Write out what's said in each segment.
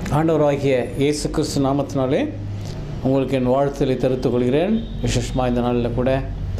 ஆண்டவராகிய இயேசு கிறிஸ்து நாமத்தினாலே உங்களுக்கு என் வாழ்த்துக்களை தெரிவித்துக் கொள்கிறேன் விசேஷமாக இந்த நாளில் கூட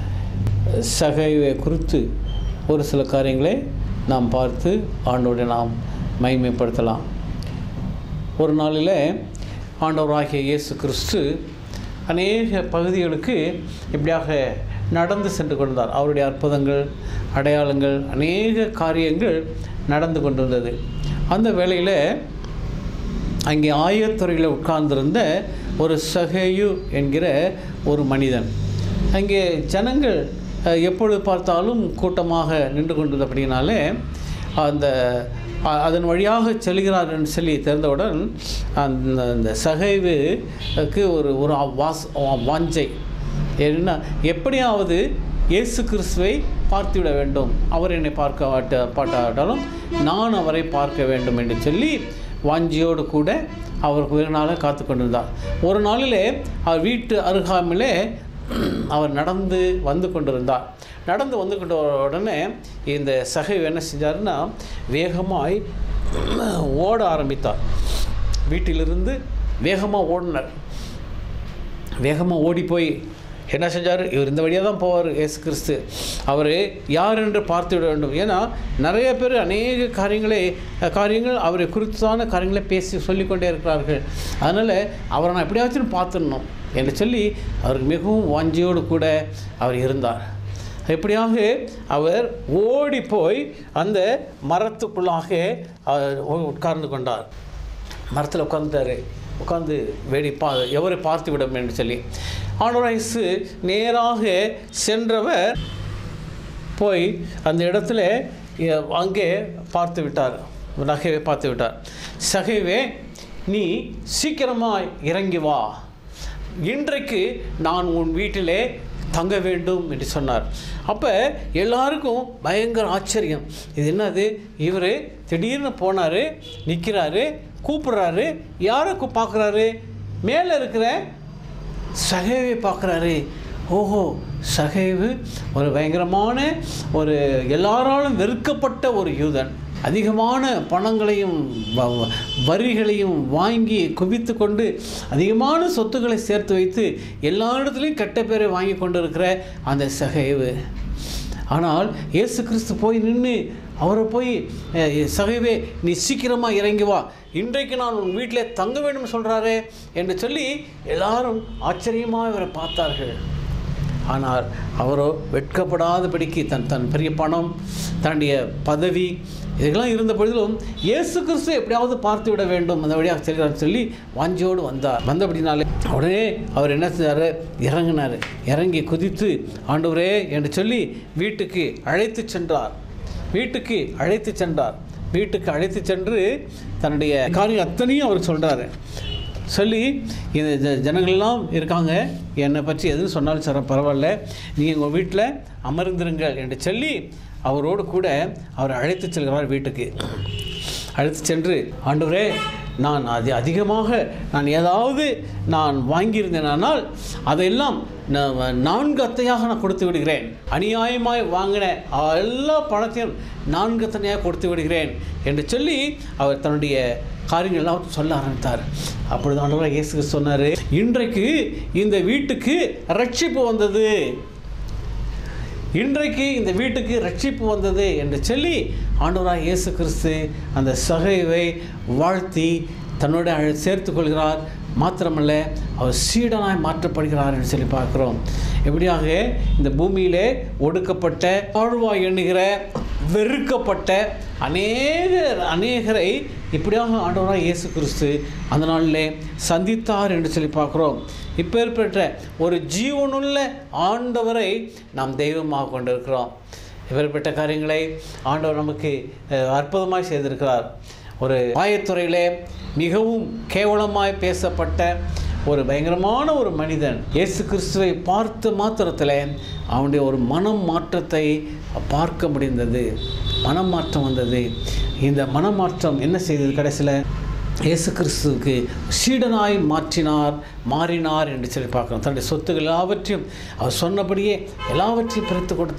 சகைவை குறித்து ஒரு சில காரியங்களை நாம் பார்த்து ஆண்டோட நாம் மகிமைப்படுத்தலாம் ஒரு நாளில் ஆண்டவராகிய இயேசு கிறிஸ்து அநேக பகுதிகளுக்கு இப்படியாக நடந்து சென்று கொண்டார் அவருடைய அற்புதங்கள் அடையாளங்கள் அநேக காரியங்கள் நடந்து கொண்டிருந்தது அந்த வேளையில் அங்கே ஆயத்துறையில் உட்கார்ந்திருந்த ஒரு சகேயு என்கிற ஒரு மனிதன் அங்கே ஜனங்கள் அஹ், எப்பொழுது பார்த்தாலும் கூட்டமாக நின்று கொண்டிருந்தபடினாலே அந்த அ- அதன் வழியாக செல்கிறார் என்று சொல்லி தெரிந்தவுடன் அந்த அந்த சகைவுக்கு ஒரு ஒரு வாஸ் வாஞ்சை ஏன்னா எப்படியாவது இயேசு கிறிஸ்துவை பார்த்துவிட வேண்டும் அவர் என்னை பார்க்க வாட்ட பாட்டாட்டாலும் நான் அவரை பார்க்க வேண்டும் என்று சொல்லி வாஞ்சியோடு கூட அவர் வெகு நாளாக காத்து கொண்டிருந்தார் ஒரு நாளிலே அவர் வீட்டு அருகாமையிலே அவர் நடந்து வந்து கொண்டிருந்தார் நடந்து வந்து கொண்ட உடனே இந்த சகை என்ன செஞ்சாருன்னா வேகமாய் ஓட ஆரம்பித்தார் வீட்டிலிருந்து வேகமாக ஓடினார் வேகமாக ஓடி போய் என்ன செஞ்சார் இவர் இந்த வழியாக தான் போவார் இயேசு கிறிஸ்து அவர் யார் என்று பார்த்து விட வேண்டும் ஏன்னா நிறைய பேர் அநேக காரியங்களை காரியங்கள் அவரை குறித்தான காரியங்களை பேசி சொல்லிக்கொண்டே இருக்கிறார்கள் அதனால் அவரை நான் எப்படியாச்சும் பார்த்துடணும் என்று சொல்லி அவருக்கு மிகவும் வாஞ்சியோடு கூட அவர் இருந்தார் எப்படியாக அவர் ஓடி போய் அந்த மரத்துக்குள்ளாக அவர் உட்கார்ந்து கொண்டார் மரத்தில் உட்காந்துட்டாரு உட்காந்து வேடி பா எவரை பார்த்து விடும் என்று சொல்லி ஆண்டவராயசு நேராக சென்றவர் போய் அந்த இடத்துல எ- அங்கே பார்த்து விட்டார் நகைவை பார்த்து விட்டார் சகைவே நீ சீக்கிரமாய் இறங்கி வா இன்றைக்கு நான் உன் வீட்டிலே தங்க வேண்டும் என்று சொன்னார் அப்போ எல்லாருக்கும் பயங்கர ஆச்சரியம் இது என்னது இவர் திடீர்னு போனார் நிற்கிறாரு கூப்பிடுறாரு யாரை கூ- பார்க்குறாரு மேலே இருக்கிற சகைவை பார்க்குறாரு ஓஹோ சகைவு ஒரு பயங்கரமான ஒரு எல்லாராலும் வெறுக்கப்பட்ட ஒரு யூதன் அதிகமான பணங்களையும் வ- வ- வரிகளையும் வாங்கி குவித்து கொண்டு அதிகமான சொத்துக்களை சேர்த்து வைத்து எல்லா இடத்துலையும் கெட்ட பேரை வாங்கி கொண்டு இருக்கிற அந்த சகைவு ஆனால் இயேசு கிறிஸ்து போய் நின்று அவரை போய் அஹ், சகைவே நீ சீக்கிரமாக இறங்கி வா இன்றைக்கு நான் உன் வீட்டிலே தங்க வேண்டும் சொல்கிறாரே என்று சொல்லி எல்லாரும் ஆச்சரியமாக இவரை பார்த்தார்கள் ஆனால் அவரோ வெட்கப்படாதபடிக்கு தன் தன் பெரிய பணம் தன்னுடைய பதவி இதெல்லாம் இருந்த பொழுதிலும் இயேசு கிறிஸ்து எப்படியாவது பார்த்து விட வேண்டும் அந்த வழியாக செல்கிறார் சொல்லி வாஞ்சியோடு வந்தார் வந்தபடினாலே உடனே அவர் என்ன செஞ்சார் இறங்கினார் இறங்கி குதித்து ஆண்டவரே என்று சொல்லி வீட்டுக்கு அழைத்து சென்றார் வீட்டுக்கு அழைத்து சென்றார் வீட்டுக்கு அழைத்து சென்று தன்னுடைய காரியம் அத்தனையும் அவர் சொல்கிறாரு சொல்லி இந்த ஜ- ஜனங்களெல்லாம் இருக்காங்க என்னை பற்றி எதுவும் சொன்னாலும் சார் பரவாயில்ல நீங்கள் உங்கள் வீட்டில் அமர்ந்திருங்கள் என்று சொல்லி அவரோடு கூட அவர் அழைத்து செல்கிறார் வீட்டுக்கு அழைத்து சென்று ஆண்டவரே நான் அது அதிகமாக நான் ஏதாவது நான் வாங்கியிருந்தேனானால் அதையெல்லாம் நான் நான்கு அத்தையாக நான் கொடுத்து விடுகிறேன் அநியாயமாய் வாங்கின எல்லா பணத்தையும் நான்கு அத்தனையாக கொடுத்து விடுகிறேன் என்று சொல்லி அவர் தன்னுடைய காரியங்கள் எல்லாம் சொல்ல ஆரம்பித்தார் அப்பொழுது ஆண்டவராக இயேசு கிறிஸ்து சொன்னார் இன்றைக்கு இந்த வீட்டுக்கு ரட்சிப்பு வந்தது இன்றைக்கு இந்த வீட்டுக்கு ரட்சிப்பு வந்தது என்று சொல்லி ஆண்டவராக இயேசு கிறிஸ்து அந்த சகைவை வாழ்த்தி தன்னோட அழ- சேர்த்துக் கொள்கிறார் மாத்திரமல்ல அவர் சீடனாய் மாற்றப்படுகிறார் என்று சொல்லி பார்க்கிறோம் எப்படியாக இந்த பூமியிலே ஒடுக்கப்பட்ட வாழ்வாய் எண்ணுகிற வெறுக்கப்பட்ட அநேக அநேகரை இப்படியாக ஆண்டவராக இயேசு கிறிஸ்து அந்த நாளிலே சந்தித்தார் என்று சொல்லி பார்க்கிறோம் இப்பேற்பட்ட ஒரு ஜீவனுள்ள ஆண்டவரை நாம் தெய்வமாக கொண்டிருக்கிறோம் இப்பேற்பட்ட காரியங்களை ஆண்டவர் நமக்கு அஹ், அற்புதமாய் செய்திருக்கிறார் ஒரு ஆயத்துறையிலே மிகவும் கேவலமாய் பேசப்பட்ட ஒரு பயங்கரமான ஒரு மனிதன் இயேசு கிறிஸ்துவை பார்த்த மாத்திரத்தில் அவனுடைய ஒரு மனம் மாற்றத்தை பார்க்க முடிந்தது மனம் மாற்றம் வந்தது இந்த மனமாற்றம் என்ன செய்தது கடைசியில் இயேசு கிறிஸ்துவுக்கு சீடனாய் மாற்றினார் மாறினார் என்று சொல்லி பார்க்கிறோம் தன்னுடைய சொத்துக்கள் எல்லாவற்றையும் அவர் சொன்னபடியே எல்லாவற்றையும் பிரித்து கொடுத்தார்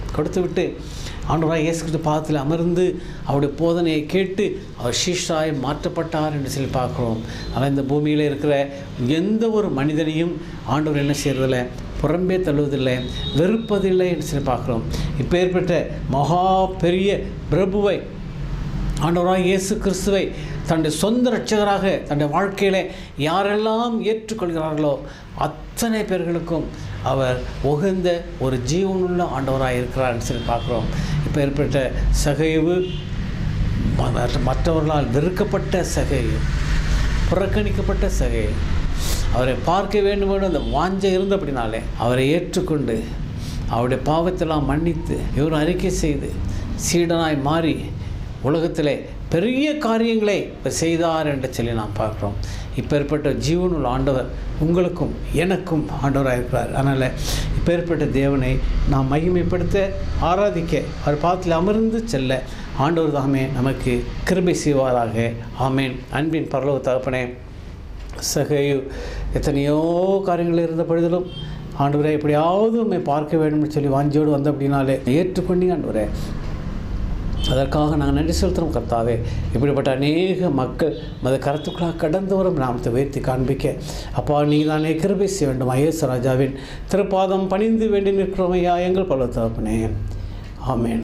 கொடுத்து விட்டு ஆண்டவராக இயேசு கிறிஸ்து பாதத்தில் அமர்ந்து அவருடைய போதனையை கேட்டு அவர் சீஷாய் மாற்றப்பட்டார் என்று சொல்லி பார்க்குறோம் ஆனால் இந்த பூமியில் இருக்கிற எந்த ஒரு மனிதனையும் ஆண்டவர் என்ன செய்கிறதில்ல புறம்பே தள்ளுவதில்லை வெறுப்பதில்லை என்று சொல்லி பார்க்குறோம் இப்போ ஏற்பட்ட மகா பெரிய பிரபுவை ஆண்டவராக இயேசு கிறிஸ்துவை தன்னுடைய சொந்த ரட்சகராக தன்னுடைய வாழ்க்கையில் யாரெல்லாம் ஏற்றுக்கொள்கிறார்களோ அத்தனை பேர்களுக்கும் அவர் உகந்த ஒரு ஜீவனுள்ள ஆண்டவராக இருக்கிறார்னு சொல்லி பார்க்குறோம் இப்போ ஏற்பட்ட சகைவு மற்ற- மற்றவர்களால் வெறுக்கப்பட்ட சகைவு புறக்கணிக்கப்பட்ட சகை அவரை பார்க்க வேண்டும் என்று அந்த வாஞ்சை இருந்தபடினாலே அவரை ஏற்றுக்கொண்டு அவருடைய பாவத்தெல்லாம் மன்னித்து இவர் அறிக்கை செய்து சீடனாய் மாறி உலகத்திலே பெரிய காரியங்களை இவர் செய்தார் என்று சொல்லி நாம் பார்க்குறோம் இப்பேற்பட்ட ஜீவனுள்ள ஆண்டவர் உங்களுக்கும் எனக்கும் ஆண்டவராக இருக்கிறார் அதனால் இப்பேற்பட்ட தேவனை நாம் மகிமைப்படுத்த ஆராதிக்க அவர் பாதத்தில் அமர்ந்து செல்ல ஆண்டவர் தாமே நமக்கு கிருபை செய்வாராக ஆமேன் அன்பின் பரலோக தகப்பனே சகையு எத்தனையோ காரியங்கள் இருந்த பொழுதிலும் ஆண்டவரே எப்படியாவது உண்மை பார்க்க வேண்டும்னு சொல்லி வாஞ்சியோடு வந்த அப்படின்னாலே ஏற்றுக்கொண்டீங்க ஆண்டவரே அதற்காக நாங்கள் நன்றி செலுத்துகிறோம் கர்த்தாவே இப்படிப்பட்ட அநேக மக்கள் மத கருத்துக்களாக கடந்து வரும் நாமத்தை உயர்த்தி காண்பிக்க அப்பா நீங்கள் தானே கிருபை செய்ய வேண்டும் ஐஎஸ் ராஜாவின் திருப்பாதம் பணிந்து வேண்டி நிற்கிறோம் ஐயா எங்கள் பல தகப்பனே ஆமேன்